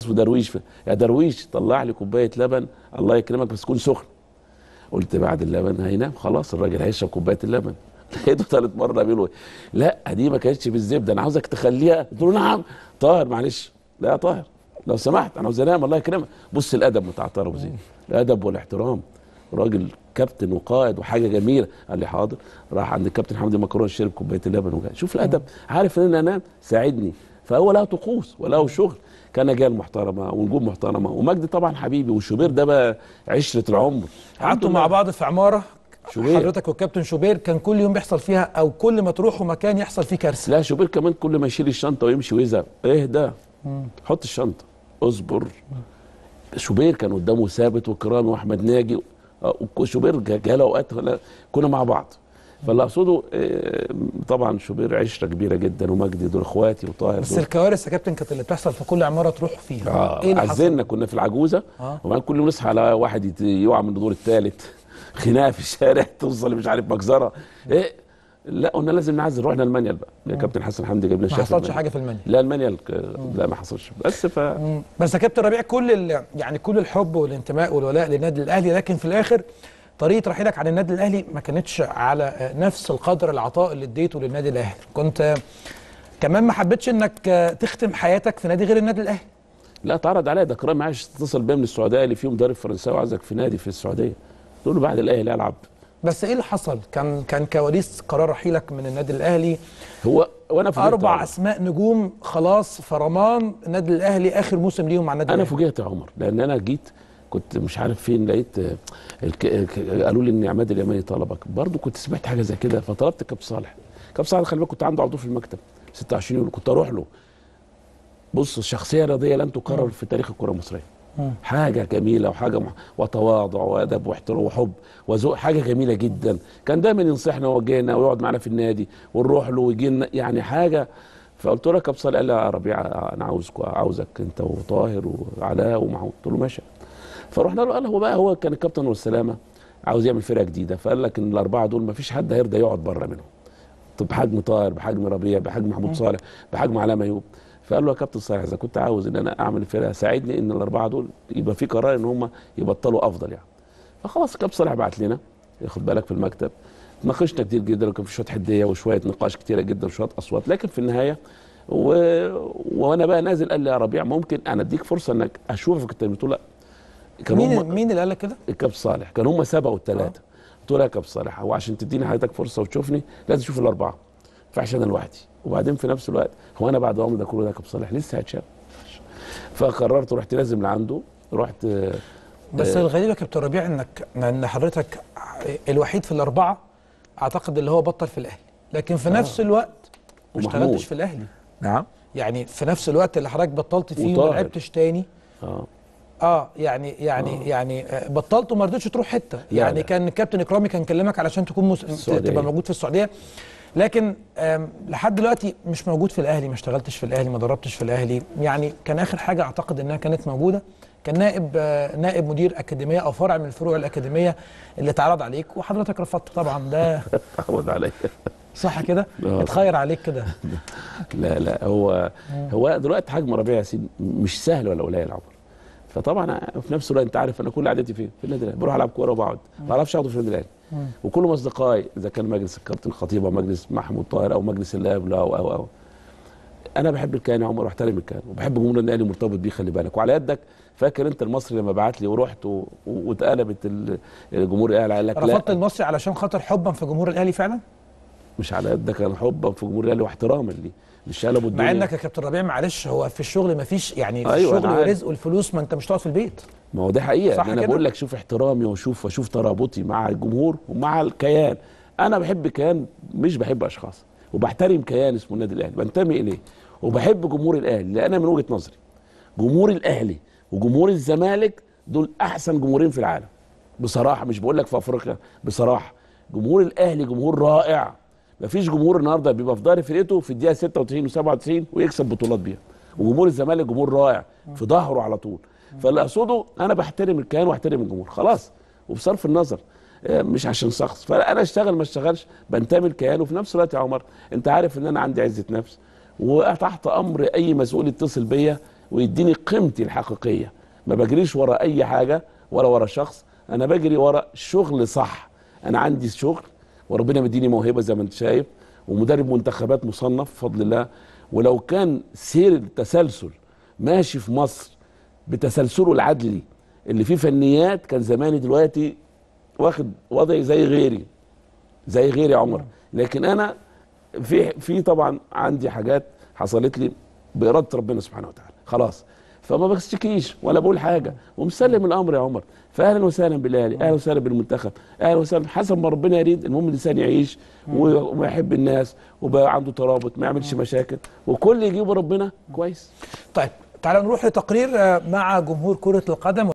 في درويش في يا درويش طلع لي كوبايه لبن الله يكرمك بس تكون سخن قلت بعد اللبن هينام خلاص الراجل هيشرب كوبايه اللبن لقيته ثالث مره بيقول لا دي ما كانتش بالزبده انا عاوزك تخليها قلت له نعم طاهر معلش لا يا طاهر لو سمحت انا عاوز انام الله يكرمك بص الادب بتاع طاهر ابو زيد الادب والاحترام راجل كابتن وقائد وحاجه جميله قال لي حاضر راح عند الكابتن حمدي مكرونه شرب كوبايه اللبن وجاي شوف الادب عارف ان انا انام ساعدني فهو له طقوس وله شغل كان رجال محترمه ونجوم محترمه ومجدي طبعا حبيبي والشوبير ده بقى عشره العمر قعدتوا مع بعض في عماره شوبير. حضرتك والكابتن شوبير كان كل يوم بيحصل فيها او كل ما تروحوا مكان يحصل فيه كارثه لا شوبير كمان كل ما يشيل الشنطه ويمشي ويزهق اهدى حط الشنطه اصبر شوبير كان قدامه ثابت وكرامي واحمد ناجي آه، شوبير جا- جاله اوقات لا، كنا مع بعض فاللي اقصده آه، طبعا شوبير عشره كبيره جدا ومجدي دول اخواتي وطاهر بس دول الكوارث يا كابتن كانت اللي بتحصل في كل عماره تروحوا فيها اه ايه اللي حصل؟ عزلنا كنا في العجوزه آه. وبعدين كل يوم نصحى على واحد يت- يقع من الدور الثالث خناقه في الشارع توصل مش عارف مجزره ايه لا قلنا لازم نعزل رحنا المانيال بقى يا كابتن حسن حمدي جاب لنا ما شاف حصلش المانيال. حاجه في المانيا لا المانيال ك- لا ما حصلش بس ف مم. بس يا كابتن ربيع كل ال- يعني كل الحب والانتماء والولاء للنادي الاهلي لكن في الاخر طريقه رحيلك عن النادي الاهلي ما كانتش على آه، نفس القدر العطاء اللي اديته للنادي الاهلي كنت آه، كمان ما حبيتش انك آه، تختم حياتك في نادي غير النادي الاهلي لا اتعرض عليا ده كرام عايش اتصل بيا من السعوديه قال لي في مدرب فرنساوي عايزك في نادي في السعوديه قلت له بعد الاهلي العب بس ايه اللي حصل كان كان كواليس قرار رحيلك من النادي الاهلي هو وانا فوجئت اربع عمر. اسماء نجوم خلاص فرمان النادي الاهلي اخر موسم ليهم مع النادي انا الاهلي فوجئت يا عمر لان انا جيت كنت مش عارف فين لقيت آه، الك... الك- قالوا لي ان عماد اليماني طلبك برضو كنت سمعت حاجه زي كده فطلبت كابتن صالح كابتن صالح خلي بالك كنت عنده عضو في المكتب 26 يوليو كنت اروح له بص شخصيه رياضيه لن تكرر في تاريخ الكره المصريه حاجه جميله وحاجه مح... وتواضع وادب واحترام وحب وذوق حاجه جميله جدا كان دايما ينصحنا ويوجهنا ويقعد معانا في النادي ونروح له ويجي لنا يعني حاجه فقلت له يا كابتن صالح قال لي يا ربيع انا عاوزك عاوزك انت وطاهر وعلاء ومحمود قلت له ماشي فرحنا له قال هو بقى هو كان الكابتن والسلامه عاوز يعمل فرقه جديده فقال لك ان الاربعه دول ما فيش حد هيرضى يقعد بره منهم طب بحجم طاهر بحجم ربيع بحجم محمود صالح بحجم علاء ميوب فقال له يا كابتن صالح اذا كنت عاوز ان انا اعمل فرقه ساعدني ان الاربعه دول يبقى في قرار ان هم يبطلوا افضل يعني فخلاص الكابتن صالح بعت لنا ياخد بالك في المكتب ناقشنا كتير جدا وكان في شويه حديه وشويه نقاش كتيره جدا وشويه اصوات لكن في النهايه و... وانا بقى نازل قال لي يا ربيع ممكن انا اديك فرصه انك اشوفك انت قلت له لا كان مين هم- مين اللي قال لك كده؟ الكابتن صالح كان هم سبقوا الثلاثه قلت له يا كابتن صالح هو عشان تديني حضرتك فرصه وتشوفني لازم تشوف الاربعه ما ينفعش انا لوحدي وبعدين في نفس الوقت هو انا بعد عمر ده كله ده يا كابتن صالح لسه هتشاف فقررت رحت لازم لعنده رحت آه، بس آه، الغريب يا كابتن ربيع انك ان حضرتك الوحيد في الاربعه اعتقد اللي هو بطل في الاهلي لكن في نفس الوقت ما ومحمود. اشتغلتش في الاهلي نعم يعني في نفس الوقت اللي حضرتك بطلت فيه وطاهر. وما لعبتش تاني اه اه يعني يعني آه. يعني آه، بطلت وما رضيتش تروح حته لا، يعني لا. كان الكابتن اكرامي كان كلمك علشان تكون مس... السعودية. تبقى موجود في السعوديه لكن آم، لحد دلوقتي مش موجود في الاهلي ما اشتغلتش في الاهلي ما دربتش في الاهلي يعني كان اخر حاجه اعتقد انها كانت موجوده كان نائب آه، نائب مدير اكاديميه او فرع من الفروع الاكاديميه اللي اتعرض عليك وحضرتك رفضت طبعا ده تعود عليا صح كده آه. اتخير عليك كده لا لا هو هو دلوقتي حجم ربيع ياسين مش سهل ولا قليل عمر فطبعا في نفس الوقت انت عارف انا كل قعدتي فين في النادي الاهلي بروح العب كوره وبقعد ما اعرفش اقعد في النادي الاهلي وكلهم اصدقائي اذا كان مجلس الكابتن الخطيب او مجلس محمود طاهر او مجلس اللي قبله او او او انا بحب الكيان يا عمر واحترم الكيان وبحب جمهور النادي الاهلي مرتبط بيه خلي بالك وعلى يدك فاكر انت المصري لما بعت لي ورحت و- و- واتقلبت ال- الجمهور الاهلي قال لك رفضت لا المصري علشان خاطر حبا في جمهور الاهلي فعلا مش على يدك انا حبا في جمهور الاهلي واحتراما ليه مش قلبوا الدنيا مع انك يا كابتن ربيع معلش هو في الشغل ما فيش يعني في أيوة، الشغل أنا عارف. ورزق والفلوس ما انت مش تقعد في البيت ما هو ده حقيقه صح إن انا كده؟ بقول لك شوف احترامي واشوف واشوف ترابطي مع الجمهور ومع الكيان انا بحب كيان مش بحب اشخاص وبحترم كيان اسمه النادي الاهلي بنتمي اليه وبحب جمهور الاهلي لان انا من وجهه نظري جمهور الاهلي وجمهور الزمالك دول احسن جمهورين في العالم بصراحه مش بقول لك في افريقيا بصراحه جمهور الاهلي جمهور رائع مفيش جمهور النهارده بيبقى في ظهر فرقته في الدقيقه 96 و97 ويكسب بطولات بيها وجمهور الزمالك جمهور رائع في ظهره على طول فاللي اقصده انا بحترم الكيان واحترم الجمهور خلاص وبصرف النظر آه، مش عشان شخص فانا اشتغل ما اشتغلش بنتمي الكيان وفي نفس الوقت يا عمر انت عارف ان انا عندي عزه نفس وتحت امر اي مسؤول يتصل بيا ويديني قيمتي الحقيقيه ما بجريش ورا اي حاجه ولا ورا شخص انا بجري ورا شغل صح انا عندي شغل وربنا مديني موهبه زي ما انت شايف ومدرب منتخبات مصنف بفضل الله ولو كان سير التسلسل ماشي في مصر بتسلسله العدلي اللي فيه فنيات كان زماني دلوقتي واخد وضعي زي غيري زي غيري يا عمر لكن انا في في طبعا عندي حاجات حصلت لي باراده ربنا سبحانه وتعالى خلاص فما بشتكيش ولا بقول حاجه ومسلم الامر يا عمر فاهلا وسهلا بالاهلي اهلا وسهلا بالمنتخب اهلا وسهلا حسب ما ربنا يريد المهم الانسان يعيش و- وما يحب الناس وبقى عنده ترابط ما يعملش مشاكل وكل يجيبه ربنا كويس طيب تعالوا نروح لتقرير آه، مع جمهور كره القدم